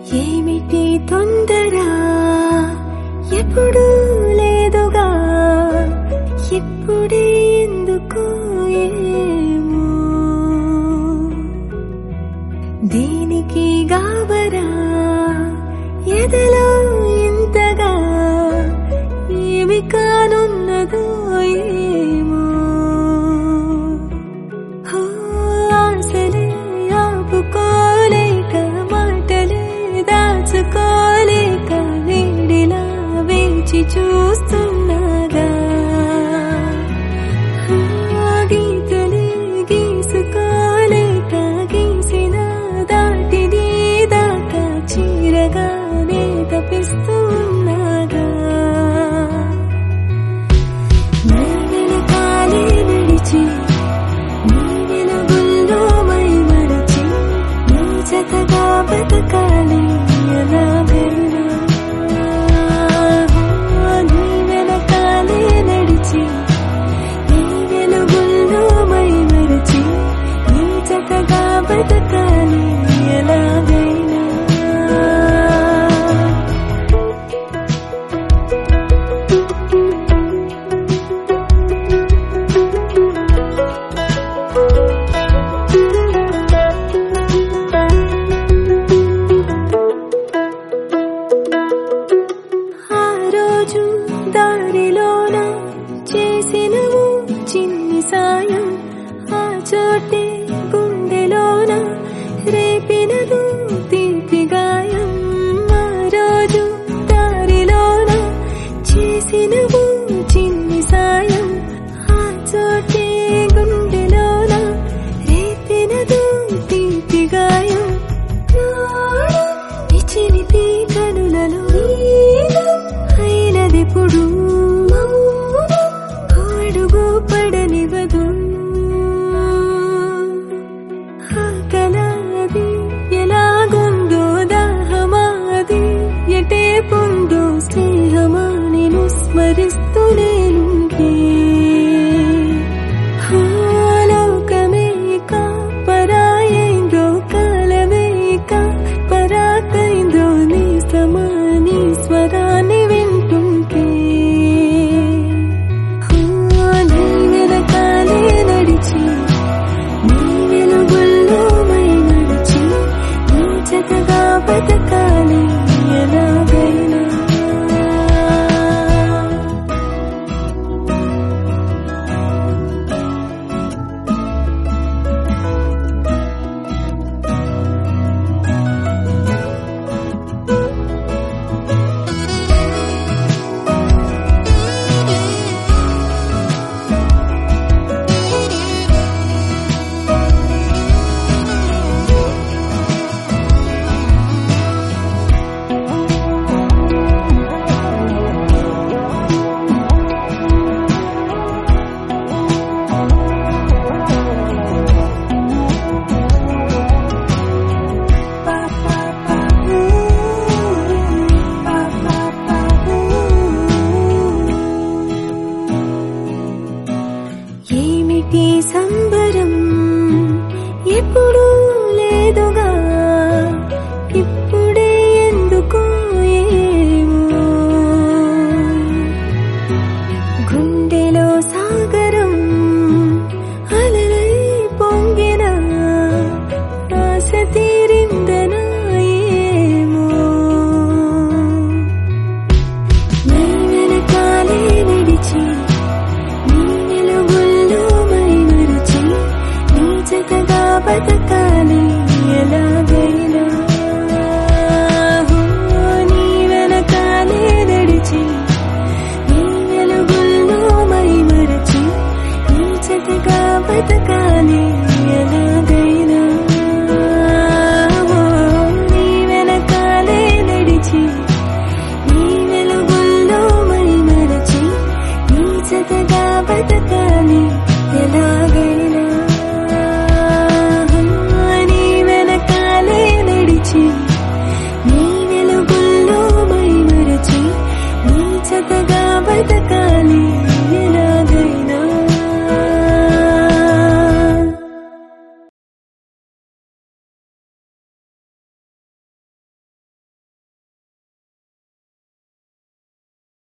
ఏమిటి తొందర ఎప్పుడు లేదుగా ఇప్పుడే ఎందుకు ఏమో దీనికి గాబరా ఎదలో ఇంతగా ఏమి కానున్నదో ఏమో హో, ఆశలే ఆపుకోలేక మాటలే దాచుకోలేక వేడిలా వేచి చూస్తున్నాగా హో, గీతలే గీసుకోలేక గీసిన దాటిది దాకా చీరగానే తప్పిస్తున్నాగా నీ వెనకాలే నడిచి నీ వెలుగుల్లో మై మరచి నీ జతగా బతకాలి ఎలాగైనా నీ వెనకాలే నడిచి నీ వెలుగుల్లో మై మరచి నీ జతగా బతకాలి ఎలాగైనా ఆ రోజు దారిలోన చేసినవు చిన్ని సాయం ఆ చోటే గుండెలోన రేపినదు తీపి గాయం ఆ రోజు దారిలోన చేసినవు చిన్ని సాయం ఆ చోటే గుండెలోన రేపినదు తీపి గాయం ఈ చిలిపి కనులలో అయినదిప్పుడు అడుగు పడనివ్వదు ఆకలాది ఎలాగుందో దాహమాది ఎటే పొందో స్నేహమా నేను స్మరిస్తూనే ఉంటే లోకమే కా పరాయిందో కాలమే కా పరాకైందో నీ సమాని స్వరాన్ని వింటుంటే నీ వెనకాలే నడిచి నీ వెలుగుల్లో మై నడిచి నీ జతగా బతకాలి ఎలాగైనా ఏమిటి సంబరం ఎప్పుడు లేదుగా ఇప్పుడే ఎందుకు ఏమో గుండెలో సాగరం అలలై పొంగిన ఆశ తీరిందనా ఏమో నీ వెనకాలే నడిచి నీ వెలుగుల్లో మై మరచి నీ జతగా బతకాలి ఎలాగైనా నీ వెనకాలే నడిచి నీ వెలుగుల్లో మై మరచి నీ జతగా బతకాలి ఎలాగైనా నీ వెనకాలే నడిచి నీ వెలుగుల్లో మై మరచి నీ జతగా బతక